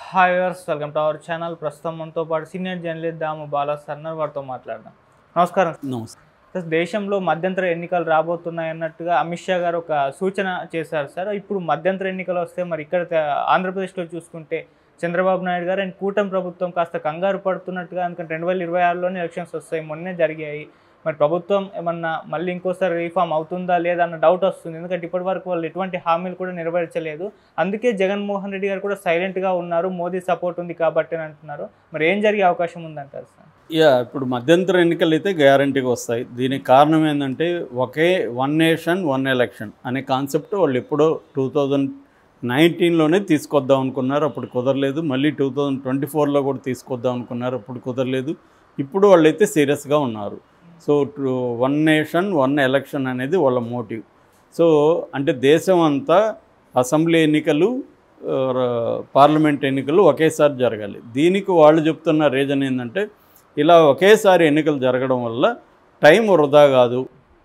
hi వర్స్ welcome to our channel ప్రస్తుతం మనతో పాటు సీనియర్ జర్నలిస్ట్ దాము బాలా సర్నర్ వారితో మాట్లాడదాం నమస్కారం నమస్తే సార్ దేశంలో మధ్యంతర ఎన్నికలు రాబోతున్నాయి అన్నట్టుగా అమిత్ షా గారు ఒక సూచన చేశారు సార్ ఇప్పుడు మధ్యంతర ఎన్నికలు వస్తే మరి ఇక్కడ తే- ఆంధ్రప్రదేశ్లో చూసుకుంటే చంద్రబాబు నాయుడు గారు అండ్ కూటమి ప్రభుత్వం కాస్త కంగారు పడుతున్నట్టుగా ఎందుకంటే రెండు వేల ఇరవై ఆరులోనే ఎలక్షన్స్ వస్తాయి మొన్నే జరిగాయి మరి ప్రభుత్వం ఏమన్నా మళ్ళీ ఇంకోసారి రీఫామ్ అవుతుందా లేదా అన్న డౌట్ వస్తుంది ఎందుకంటే ఇప్పటి వరకు వాళ్ళు ఎటువంటి హామీలు కూడా నెరవేర్చలేదు అందుకే జగన్మోహన్ రెడ్డి గారు కూడా సైలెంట్గా ఉన్నారు మోదీ సపోర్ట్ ఉంది కాబట్టి అని అంటున్నారు మరి ఏం జరిగే అవకాశం ఉందంటారు సార్ యా ఇప్పుడు మధ్యంతర ఎన్నికలు అయితే గ్యారంటీగా వస్తాయి దీనికి కారణం ఏంటంటే ఒకే వన్ నేషన్ వన్ ఎలక్షన్ అనే కాన్సెప్ట్ వాళ్ళు ఎప్పుడో టూ థౌజండ్ నైన్టీన్లోనే తీసుకొద్దాం అనుకున్నారు అప్పుడు కుదరలేదు మళ్ళీ టూ థౌజండ్ ట్వంటీ ఫోర్లో కూడా తీసుకొద్దాం అనుకున్నారు అప్పుడు కుదరలేదు ఇప్పుడు వాళ్ళైతే సీరియస్గా ఉన్నారు so one nation one election అనేది వాళ్ళ మోటివ్ సో అంటే దేశం అంతా అసెంబ్లీ ఎన్నికలు ఆ, పార్లమెంట్ ఎన్నికలు ఒకేసారి జరగాలి దీనికి వాళ్ళు చెప్తున్న రీజన్ ఏంటంటే ఇలా ఒకేసారి ఎన్నికలు జరగడం వల్ల టైం వృధా కాదు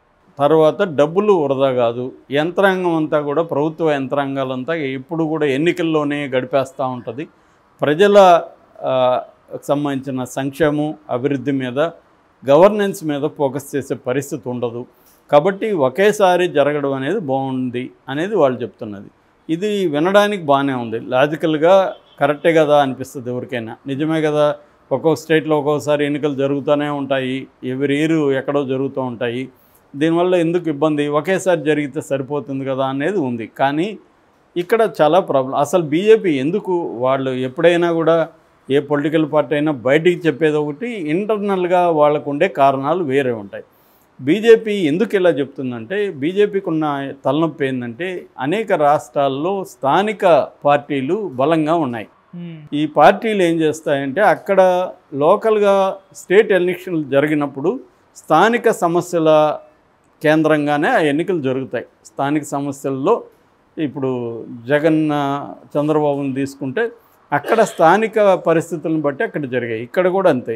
తర్వాత డబ్బులు వృధా కాదు యంత్రాంగం అంతా కూడా ప్రభుత్వ యంత్రాంగాలంతా ఎప్పుడు కూడా ఎన్నికల్లోనే గడిపేస్తూ ఉంటుంది ప్రజల ఆ, సంబంధించిన సంక్షేమం అభివృద్ధి మీద గవర్నెన్స్ మీద ఫోకస్ చేసే పరిస్థితి ఉండదు కాబట్టి ఒకేసారి జరగడం అనేది బాగుంది అనేది వాళ్ళు చెప్తున్నది ఇది వినడానికి బాగానే ఉంది లాజికల్గా కరెక్టే కదా అనిపిస్తుంది ఎవరికైనా నిజమే కదా ఒక్కొక్క స్టేట్లో ఒక్కొక్కసారి ఎన్నికలు జరుగుతూనే ఉంటాయి ఎవరి ఇయర్ ఎక్కడో జరుగుతూ ఉంటాయి దీనివల్ల ఎందుకు ఇబ్బంది ఒకేసారి జరిగితే సరిపోతుంది కదా అనేది ఉంది కానీ ఇక్కడ చాలా ప్రాబ్లం అసలు బీజేపీ ఎందుకు వాళ్ళు ఎప్పుడైనా కూడా ఏ పొలిటికల్ పార్టీ అయినా బయటికి చెప్పేది ఒకటి ఇంటర్నల్గా వాళ్ళకు ఉండే కారణాలు వేరే ఉంటాయి బీజేపీ ఎందుకు ఇలా చెప్తుందంటే బీజేపీకి ఉన్న తలనొప్పి ఏంటంటే అనేక రాష్ట్రాల్లో స్థానిక పార్టీలు బలంగా ఉన్నాయి ఈ పార్టీలు ఏం చేస్తాయంటే అక్కడ లోకల్గా స్టేట్ ఎలక్షన్లు జరిగినప్పుడు స్థానిక సమస్యల కేంద్రంగానే ఆ ఎన్నికలు జరుగుతాయి స్థానిక సమస్యల్లో ఇప్పుడు జగన్ ఆ, చంద్రబాబుని తీసుకుంటే అక్కడ స్థానిక పరిస్థితులను బట్టి అక్కడ జరిగాయి ఇక్కడ కూడా అంతే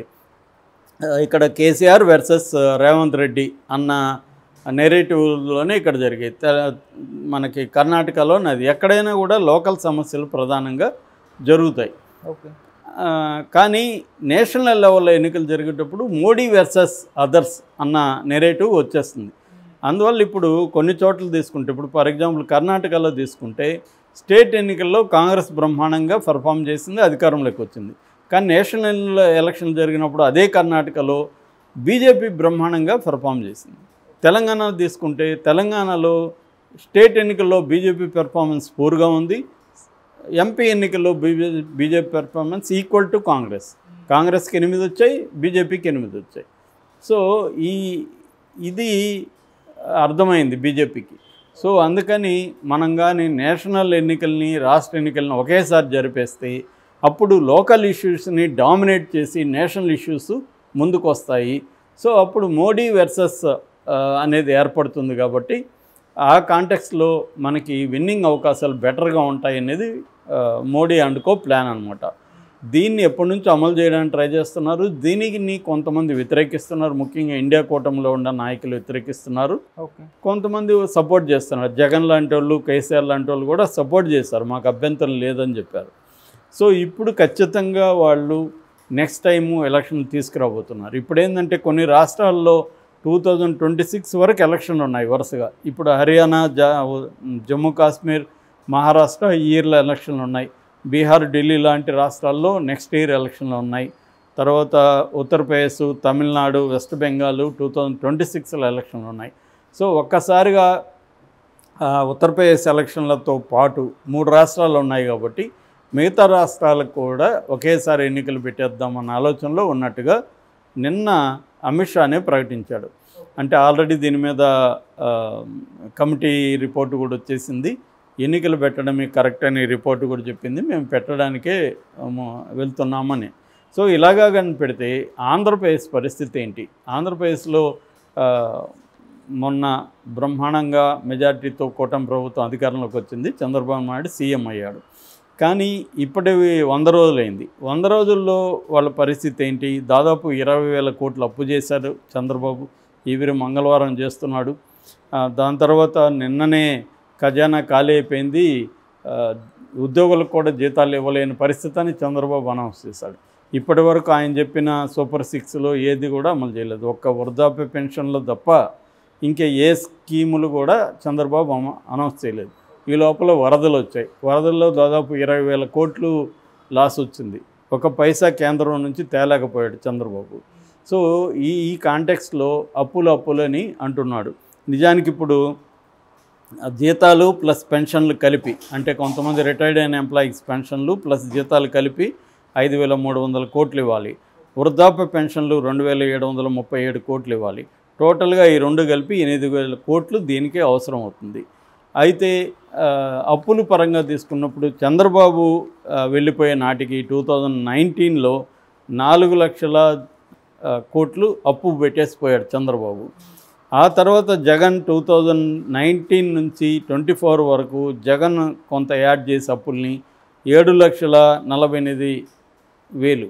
ఆ, ఇక్కడ కేసీఆర్ వర్సెస్ రేవంత్ రెడ్డి అన్న నెరేటివ్లోనే ఇక్కడ జరిగాయి తె- మనకి కర్ణాటకలో అది ఎక్కడైనా కూడా లోకల్ సమస్యలు ప్రధానంగా జరుగుతాయి ఓకే ఆ, కానీ నేషనల్ లెవెల్లో ఎన్నికలు జరిగేటప్పుడు మోడీ వర్సెస్ అదర్స్ అన్న నెరేటివ్ వచ్చేస్తుంది అందువల్ల ఇప్పుడు కొన్ని చోట్ల తీసుకుంటే ఇప్పుడు ఫర్ ఎగ్జాంపుల్ కర్ణాటకలో తీసుకుంటే స్టేట్ ఎన్నికల్లో కాంగ్రెస్ బ్రహ్మాండంగా పర్ఫామ్ చేసింది అధికారంలోకి వచ్చింది కానీ నేషనల్ ఎలక్షన్ జరిగినప్పుడు అదే కర్ణాటకలో బీజేపీ బ్రహ్మాండంగా పర్ఫామ్ చేసింది తెలంగాణ తీసుకుంటే తెలంగాణలో స్టేట్ ఎన్నికల్లో బీజేపీ పెర్ఫార్మెన్స్ పూర్గా ఉంది ఎంపీ ఎన్నికల్లో BJ BJP performance equal to Congress కాంగ్రెస్కి ఎనిమిది వచ్చాయి బీజేపీకి ఎనిమిది వచ్చాయి సో ఈ ఇది అర్థమైంది బీజేపీకి సో అందుకని మనం కానీ నేషనల్ ఎన్నికల్ని రాష్ట్ర ఎన్నికల్ని ఒకేసారి జరిపేస్తే అప్పుడు లోకల్ ఇష్యూస్ని డామినేట్ చేసి నేషనల్ ఇష్యూస్ ముందుకు వస్తాయి సో అప్పుడు మోడీ వర్సెస్ అనేది ఏర్పడుతుంది కాబట్టి ఆ కాంటెక్స్లో మనకి విన్నింగ్ అవకాశాలు బెటర్గా ఉంటాయి అనేది ఆ, మోడీ అండుకో ప్లాన్ అనమాట దీన్ని ఎప్పటి నుంచో అమలు చేయడానికి ట్రై చేస్తున్నారు దీనికి కొంతమంది వ్యతిరేకిస్తున్నారు ముఖ్యంగా ఇండియా కూటమిలో ఉన్న నాయకులు వ్యతిరేకిస్తున్నారు ఓకే కొంతమంది సపోర్ట్ చేస్తున్నారు జగన్ లాంటి వాళ్ళు కేసీఆర్ లాంటి వాళ్ళు కూడా సపోర్ట్ చేశారు మాకు అభ్యంతరం లేదని చెప్పారు సో ఇప్పుడు ఖచ్చితంగా వాళ్ళు నెక్స్ట్ టైము ఎలక్షన్ తీసుకురాబోతున్నారు ఇప్పుడు ఏంటంటే కొన్ని రాష్ట్రాల్లో టూ థౌజండ్ ట్వంటీ సిక్స్ వరకు ఎలక్షన్లు ఉన్నాయి వరుసగా ఇప్పుడు హర్యానా జా జమ్మూ కాశ్మీర్ మహారాష్ట్ర ఈ ఇయర్లో ఎలక్షన్లు ఉన్నాయి బీహార్ ఢిల్లీ లాంటి రాష్ట్రాల్లో నెక్స్ట్ ఇయర్ ఎలక్షన్లు ఉన్నాయి తర్వాత Uttar Pradesh Tamil Nadu West Bengal two thousand twenty సిక్స్లో ఎలక్షన్లు ఉన్నాయి సో ఒక్కసారిగా ఆ, ఉత్తరప్రదేశ్ ఎలక్షన్లతో పాటు మూడు రాష్ట్రాలు ఉన్నాయి కాబట్టి మిగతా రాష్ట్రాలకు కూడా ఒకేసారి ఎన్నికలు పెట్టేద్దామన్న ఆలోచనలో ఉన్నట్టుగా నిన్న అమిత్ షానే ప్రకటించాడు అంటే ఆల్రెడీ దీని మీద ఆ, కమిటీ రిపోర్టు కూడా వచ్చేసింది ఎన్నికలు పెట్టడమే కరెక్ట్ అని రిపోర్టు కూడా చెప్పింది మేము పెట్టడానికే మ, వెళ్తున్నామని సో ఇలాగా కానీ పెడితే ఆంధ్రప్రదేశ్ పరిస్థితి ఏంటి ఆంధ్రప్రదేశ్లో ఆ, మొన్న బ్రహ్మాండంగా మెజార్టీతో కూటమి ప్రభుత్వం అధికారంలోకి వచ్చింది చంద్రబాబు నాయుడు సీఎం అయ్యాడు కానీ ఇప్పటి వంద రోజులైంది వంద రోజుల్లో వాళ్ళ పరిస్థితి ఏంటి దాదాపు ఇరవై వేల కోట్లు అప్పు చేశారు చంద్రబాబు ఈవిరి మంగళవారం చేస్తున్నాడు ఆ, దాని తర్వాత నిన్ననే ఖజానా ఖాళీ అయిపోయింది ఆ, ఉద్యోగులకు కూడా జీతాలు ఇవ్వలేని పరిస్థితి అని చంద్రబాబు అనౌన్స్ చేశాడు ఇప్పటి వరకు ఆయన చెప్పిన సూపర్ సిక్స్లో ఏది కూడా అమలు చేయలేదు ఒక్క వృద్ధాప్య పెన్షన్లో తప్ప ఇంకా ఏ స్కీములు కూడా చంద్రబాబు అమ- అనౌన్స్ చేయలేదు ఈ లోపల వరదలు వచ్చాయి వరదల్లో దాదాపు ఇరవై వేల కోట్లు లాస్ వచ్చింది ఒక పైసా కేంద్రం నుంచి తేలేకపోయాడు చంద్రబాబు సో ఈ ఈ కాంటెక్స్లో అప్పులు అప్పులని అంటున్నాడు నిజానికి ఇప్పుడు ఆ జీతాలు ప్లస్ పెన్షన్లు కలిపి అంటే కొంతమంది రిటైర్డ్ అయిన ఎంప్లాయీస్ పెన్షన్లు ప్లస్ జీతాలు కలిపి ఐదు వేల మూడు వందల కోట్లు ఇవ్వాలి వృద్ధాప్య పెన్షన్లు రెండు వేల ఏడు వందల ముప్పై ఏడు కోట్లు ఇవ్వాలి టోటల్గా ఈ రెండు కలిపి ఎనిమిది వేల కోట్లు దీనికే అవసరం అవుతుంది అయితే ఆ, అప్పులు పరంగా తీసుకున్నప్పుడు చంద్రబాబు ఆ, వెళ్ళిపోయే నాటికి టూ థౌజండ్ నైన్టీన్లో నాలుగు లక్షల ఆ, కోట్లు అప్పు పెట్టేసిపోయాడు చంద్రబాబు ఆ తర్వాత జగన్ టూ థౌజండ్ నైన్టీన్ నుంచి ట్వంటీ ఫోర్ వరకు జగన్ కొంత యాడ్ చేసి అప్పుల్ని ఏడు లక్షల నలభై ఎనిమిది వేలు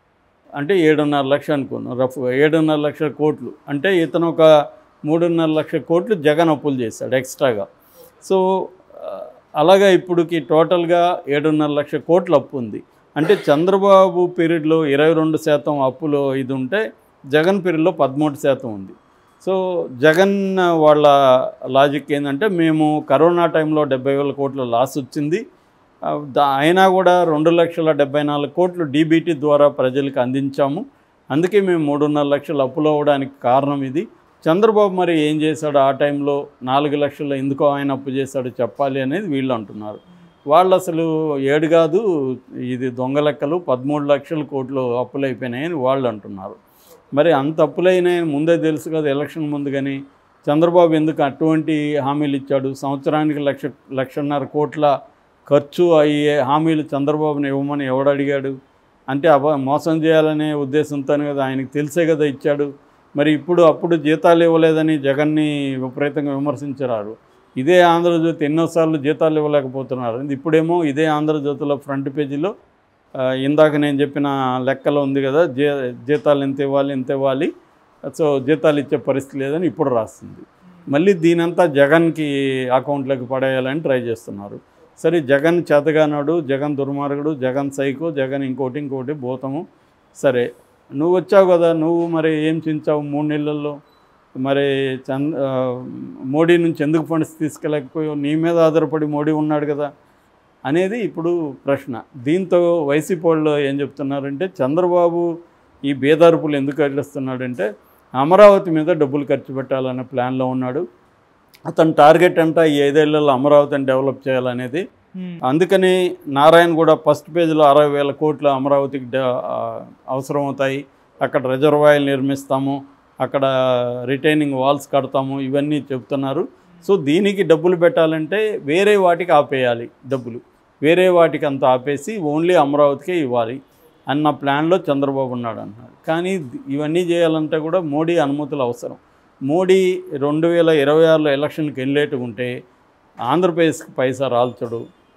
అంటే ఏడున్నర లక్ష అనుకున్నాం రఫ్ ఏడున్నర లక్షల కోట్లు అంటే ఇతను ఒక మూడున్నర లక్షల కోట్లు జగన్ అప్పులు చేశాడు ఎక్స్ట్రాగా సో ఆ, అలాగా ఇప్పుడుకి టోటల్గా ఏడున్నర లక్ష కోట్ల అప్పు ఉంది అంటే చంద్రబాబు పీరియడ్లో ఇరవై రెండు శాతం అప్పులో ఇది ఉంటే జగన్ పీరియడ్లో పదమూడు శాతం ఉంది సో జగన్ వాళ్ళ లాజిక్ ఏంటంటే మేము కరోనా టైంలో డెబ్బై వేల కోట్ల లాస్ వచ్చింది ఆ, దా- అయినా కూడా రెండు లక్షల డెబ్బై నాలుగు కోట్లు డీబీటీ ద్వారా ప్రజలకు అందించాము అందుకే మేము మూడున్నర లక్షలు అప్పులు అవ్వడానికి కారణం ఇది చంద్రబాబు మరి ఏం చేశాడు ఆ టైంలో నాలుగు లక్షలు ఎందుకో ఆయన అప్పు చేశాడు చెప్పాలి అనేది వీళ్ళు అంటున్నారు వాళ్ళు అసలు ఏడు కాదు ఇది దొంగ లెక్కలు పదమూడు లక్షల కోట్లు అప్పులు అయిపోయినాయని వాళ్ళు అంటున్నారు మరి అంత అప్పులైనాయని ముందే తెలుసు కదా ఎలక్షన్ ముందు కానీ చంద్రబాబు ఎందుకు అటువంటి హామీలు ఇచ్చాడు సంవత్సరానికి లక్ష లక్షన్నర కోట్ల ఖర్చు అయ్యే హామీలు చంద్రబాబుని ఇవ్వమని ఎవడు అడిగాడు అంటే అబ మోసం చేయాలనే ఉద్దేశంతోనే కదా ఆయనకు తెలిసే కదా ఇచ్చాడు మరి ఇప్పుడు అప్పుడు జీతాలు ఇవ్వలేదని జగన్ని విపరీతంగా విమర్శించారు ఇదే ఆంధ్రజ్యోతి ఎన్నోసార్లు జీతాలు ఇవ్వలేకపోతున్నారు ఇప్పుడేమో ఇదే ఆంధ్రజ్యోతిలో ఫ్రంట్ పేజీలో ఆ, ఇందాక నేను చెప్పిన లెక్కలో ఉంది కదా జీ జీతాలు ఎంత ఇవ్వాలి ఎంత ఇవ్వాలి సో జీతాలు ఇచ్చే పరిస్థితి లేదని ఇప్పుడు రాస్తుంది మళ్ళీ దీనంతా జగన్కి అకౌంట్లోకి పడేయాలని ట్రై చేస్తున్నారు సరే జగన్ చేతగానాడు జగన్ దుర్మార్గుడు జగన్ సైకో జగన్ ఇంకోటి ఇంకోటి భూతము సరే నువ్వు వచ్చావు కదా నువ్వు మరి ఏం చించావు మూడు నెలల్లో మరి చంద్ ఆ, మోడీ నుంచి ఎందుకు ఫండ్స్ తీసుకెళ్ళకపోయావు నీ మీద ఆధారపడి మోడీ ఉన్నాడు కదా అనేది ఇప్పుడు ప్రశ్న దీంతో వైసీపీ వాళ్ళు ఏం చెప్తున్నారంటే చంద్రబాబు ఈ బేదార్పులు ఎందుకు వెళ్ళిస్తున్నాడంటే అమరావతి మీద డబ్బులు ఖర్చు పెట్టాలనే ప్లాన్లో ఉన్నాడు అతని టార్గెట్ అంతా ఈ ఐదేళ్లలో అమరావతిని డెవలప్ చేయాలనేది ఉమ్, అందుకని నారాయణ కూడా ఫస్ట్ పేజీలో అరవై వేల కోట్లు అమరావతికి డ- ఆ, అవసరం అవుతాయి అక్కడ రిజర్వాయర్లు నిర్మిస్తాము అక్కడ రిటైనింగ్ వాల్స్ కడతాము ఇవన్నీ చెప్తున్నారు సో దీనికి డబ్బులు పెట్టాలంటే వేరే వాటికి ఆపేయాలి డబ్బులు వేరే వాటికి అంత ఆపేసి ఓన్లీ అమరావతికే ఇవ్వాలి అన్న ప్లాన్లో చంద్రబాబు ఉన్నాడు అన్నాడు కానీ ది- ఇవన్నీ చేయాలంటే కూడా మోడీ అనుమతులు అవసరం మోడీ రెండు వేల ఇరవై ఆరులో ఎలక్షన్కి వెళ్ళేట్టుగా ఉంటే ఆంధ్రప్రదేశ్కి పైసా రాల్చడు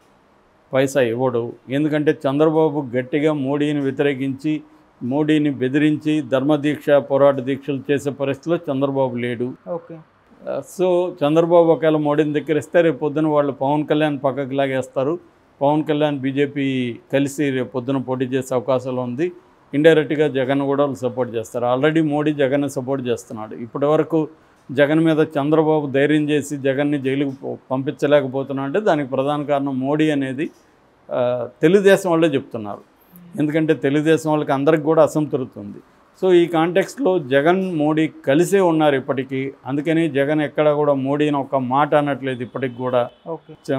పైసా ఇవ్వడు ఎందుకంటే చంద్రబాబు గట్టిగా మోడీని వ్యతిరేకించి మోడీని బెదిరించి ధర్మదీక్ష పోరాట దీక్షలు చేసే పరిస్థితిలో చంద్రబాబు లేడు ఓకే ఆ, సో చంద్రబాబు ఒకవేళ మోడీని దగ్గరిస్తే రేపు పొద్దున వాళ్ళు పవన్ కళ్యాణ్ పక్కకి లాగేస్తారు పవన్ కళ్యాణ్ బీజేపీ కలిసి రేపు పొద్దున పోటీ చేసే అవకాశాలు ఉంది ఇండైరెక్ట్గా జగన్ కూడా వాళ్ళు సపోర్ట్ చేస్తారు ఆల్రెడీ మోడీ జగన్ సపోర్ట్ చేస్తున్నాడు ఇప్పటి వరకు జగన్ మీద చంద్రబాబు ధైర్యం చేసి జగన్ని జైలుకు పో- పంపించలేకపోతున్నా అంటే దానికి ప్రధాన కారణం మోడీ అనేది ఆ, తెలుగుదేశం వాళ్ళే చెప్తున్నారు ఎందుకంటే తెలుగుదేశం వాళ్ళకి అందరికి కూడా అసంతృప్తి ఉంది సో ఈ కాంటెక్స్ట్లో జగన్ మోడీ కలిసే ఉన్నారు ఇప్పటికీ అందుకని జగన్ ఎక్కడ కూడా మోడీని ఒక మాట అనట్లేదు ఇప్పటికి కూడా ఓకే